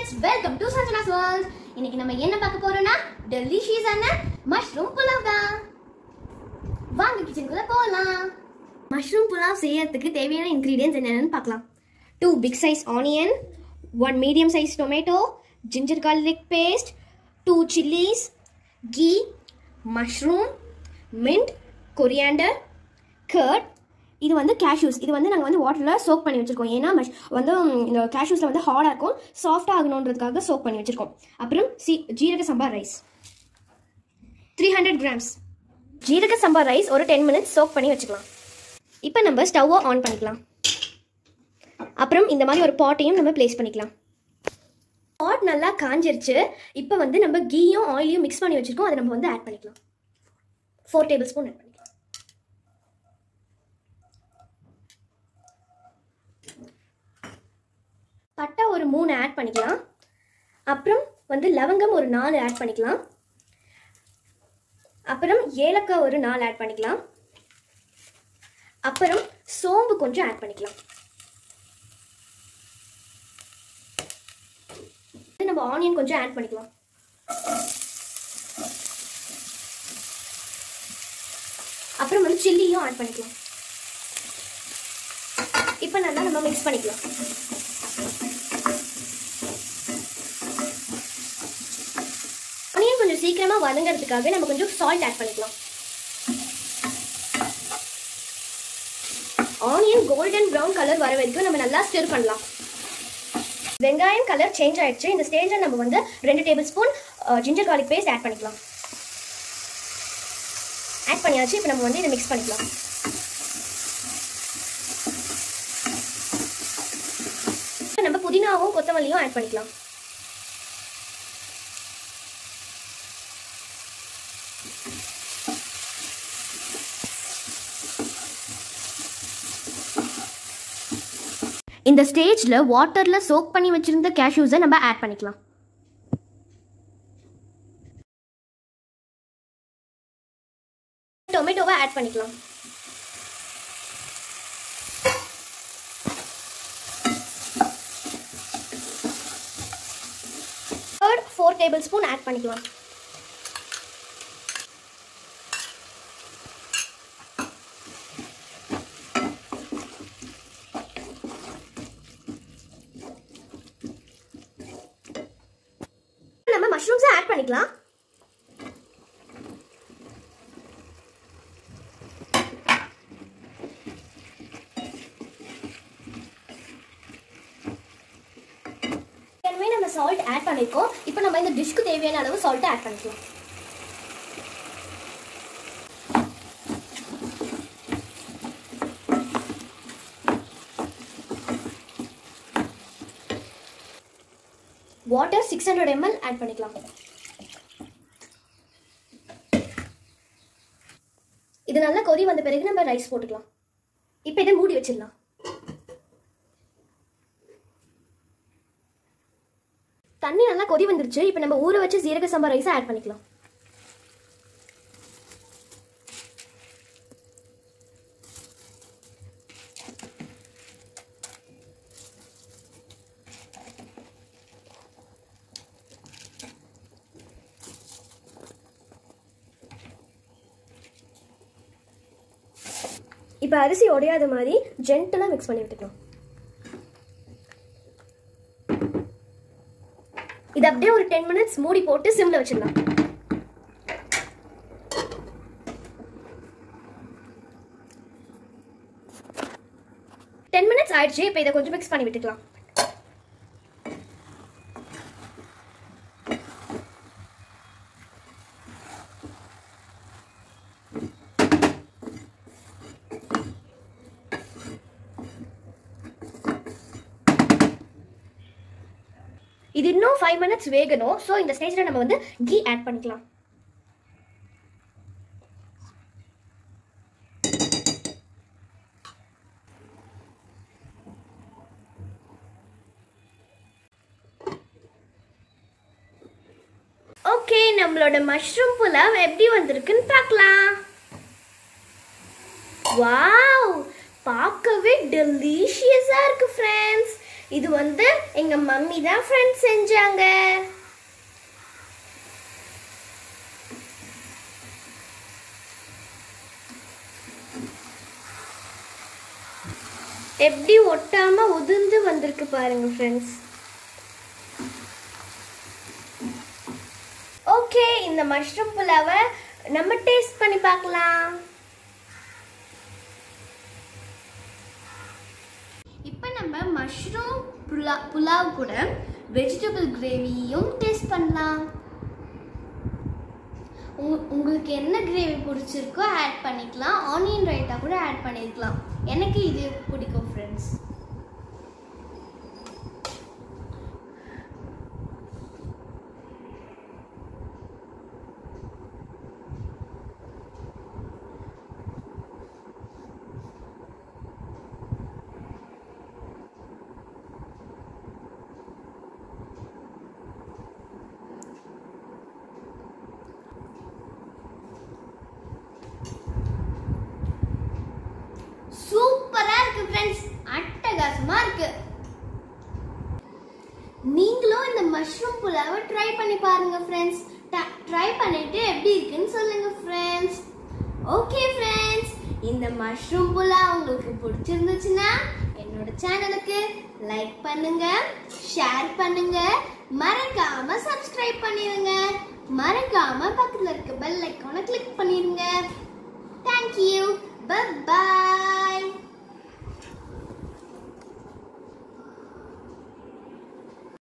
friends welcome to Sanjana's world இன்னைக்கு நம்ம என்ன பார்க்க போறோம்னா டெலிஷியஸான மஷ்ரூம் புலாவ் தான் வாங்க கிச்சனுக்குள்ள போகலாம் மஷ்ரூம் புலாவ் செய்யறதுக்கு தேவையான இன்கிரீடியன்ஸ் என்னென்னு பார்க்கலாம் two big size onion one medium size tomato ginger garlic paste two chillies ghee mushroom mint coriander curd இது வந்து கேஷ்யூஸ் இது வந்து நாங்கள் வந்து வாட்டரில் சோக் பண்ணி வச்சுருக்கோம் ஏன்னா மஷ் வந்து ம், இந்த கேஷ்யூஸில் வந்து ஹார்டாக இருக்கும் சாஃப்டாக ஆகணுன்றதுக்காக சோக் பண்ணி வச்சுருக்கோம் அப்புறம் சி ஜீரக சம்பா ரைஸ் த்ரீ ஹண்ட்ரட் கிராம்ஸ் ஜீரக சம்பா ரைஸ் ஒரு டென் மினிட்ஸ் சோக் பண்ணி வச்சுக்கலாம் இப்போ நம்ம ஸ்டவ்வை ஆன் பண்ணிக்கலாம் அப்புறம் இந்த மாதிரி ஒரு பாட்டையும் நம்ம ப்ளேஸ் பண்ணிக்கலாம் பாட் நல்லா காஞ்சிருச்சு இப்போ வந்து நம்ம கீயும் ஆயிலையும் மிக்ஸ் பண்ணி வச்சுருக்கோம் அதை நம்ம வந்து ஆட் பண்ணிக்கலாம் ஃபோர் டேபிள் ஸ்பூன் ஆட் பண்ணிக்கலாம் பட்டை ஒரு மூணு ஆட் பண்ணிக்கலாம் அப்புறம் வந்து லவங்கம் ஒரு நாலு ஆட் பண்ணிக்கலாம் அப்புறம் ஏலக்காய் ஒரு நாலு ஆட் பண்ணிக்கலாம் அப்புறம் சோம்பு கொஞ்சம் ஆட் பண்ணிக்கலாம் இது நம்ம ஆனியன் கொஞ்சம் ஆட் பண்ணிக்கலாம் அப்புறம் வந்து சில்லியும் ஆட் பண்ணிக்கலாம் இப்போ நல்லா நம்ம மிக்ஸ் பண்ணிக்கலாம் ஆனியன் கொஞ்சம் சீக்கிரமா வதங்கிறதுக்காக நம்ம கொஞ்சம் சால்ட் ஆட் பண்ணிக்கலாம் ஆனியன் கோல்டன் ப்ரௌன் கலர் வர வரைக்கும் நம்ம நல்லா ஸ்டிர் பண்ணலாம் வெங்காயம் கலர் சேஞ்ச் ஆயிடுச்சு இந்த ஸ்டேஜில் நம்ம வந்து ரெண்டு tablespoon ginger garlic paste add பண்ணிக்கலாம் ஆட் பண்ணியாச்சு இப்போ நம்ம வந்து இதை மிக்ஸ் பண்ணிக்கலாம் இப்ப நம்ம புதினாவும் கொத்தமல்லியும் ஆட் பண்ணிக்கலாம் இந்த ஸ்டேஜில் வாட்டரில் சோக் பண்ணி வச்சிருந்த கேஷ்யூஸை நம்ம ஆட் பண்ணிக்கலாம் டொமேட்டோவை ஆட் பண்ணிக்கலாம் third four tablespoon add பண்ணிக்கலாம் நம்ம மஷ்ரூம்ஸை ஆட் பண்ணிக்கலாம் ஏற்கனவே நம்ம சால்ட் ஆட் பண்ணிருக்கோம் இப்போ நம்ம இந்த டிஷ்க்கு தேவையான அளவு சால்ட்டை ஆட் பண்ணிக்கலாம் water six hundred ml add பண்ணிக்கலாம் இது நல்லா கொதி வந்த பிறகு நம்ம ரைஸ் போட்டுக்கலாம் இப்போ இதை மூடி வச்சிடலாம் தண்ணி நல்லா கொதி வந்துருச்சு இப்போ நம்ம ஊற வச்சு சீரக சம்பா ரைஸை ஆட் பண்ணிக்கலாம் இப்போ அரிசி உடையாத மாதிரி ஜென்டலாக மிக்ஸ் பண்ணி விட்டுக்கலாம் இது அப்படியே ஒரு டென் மினிட்ஸ் மூடி போட்டு சிம்ல வச்சிடலாம் டென் மினிட்ஸ் ஆயிடுச்சு இப்போ இதை கொஞ்சம் மிக்ஸ் பண்ணி விட்டுக்கலாம் இது இன்னும் ஃபைவ் மினிட்ஸ் வேகணும் ஸோ இந்த ஸ்டேஜில் நம்ம வந்து கீ ஆட் பண்ணிக்கலாம் ஓகே நம்மளோட மஷ்ரூம் புலாவ் எப்படி வந்திருக்குன்னு பார்க்கலாம் வாவ் பார்க்கவே டெலிஷியஸாக இருக்கு ஃப்ரெண்ட்ஸ் இது வந்து எங்க மம்மி தான் ஃப்ரெண்ட்ஸ் செஞ்சாங்க எப்படி ஒட்டாம உதிர்ந்து வந்திருக்கு பாருங்க ஃப்ரெண்ட்ஸ் ஓகே இந்த மஷ்ரூம் புலாவை நம்ம டேஸ்ட் பண்ணி பார்க்கலாம் இப்போ நம்ம மஷ்ரூம் புலா புலாவ் கூட வெஜிடபிள் கிரேவியும் டேஸ்ட் பண்ணலாம் உங்க- உங்களுக்கு என்ன கிரேவி பிடிச்சிருக்கோ ஆட் பண்ணிக்கலாம் ஆனியன் ரைத்தா கூட ஆட் பண்ணிருக்கலாம் எனக்கு இது பிடிக்கும் ஃப்ரெண்ட்ஸ் சூப்பரா இருக்கு ஃப்ரெண்ட்ஸ் அட்டகாசமா இருக்கு நீங்களும் இந்த மஷ்ரூம் புலாவை ட்ரை பண்ணி பாருங்க ஃப்ரெண்ட்ஸ் ட்ரை பண்ணிட்டு எப்படி இருக்குன்னு சொல்லுங்க ஃப்ரெண்ட்ஸ் ஓகே ஃப்ரெண்ட்ஸ் இந்த மஷ்ரூம் புலா உங்களுக்கு பிடிச்சிருந்துச்சுன்னா என்னோட சேனலுக்கு லைக் பண்ணுங்க ஷேர் பண்ணுங்க மறக்காம சப்ஸ்கிரைப் பண்ணிடுங்க மறக்காம பக்கத்துல இருக்க பெல் ஐக்கானை கிளிக் பண்ணிடுங்க தேங்க்யூ பை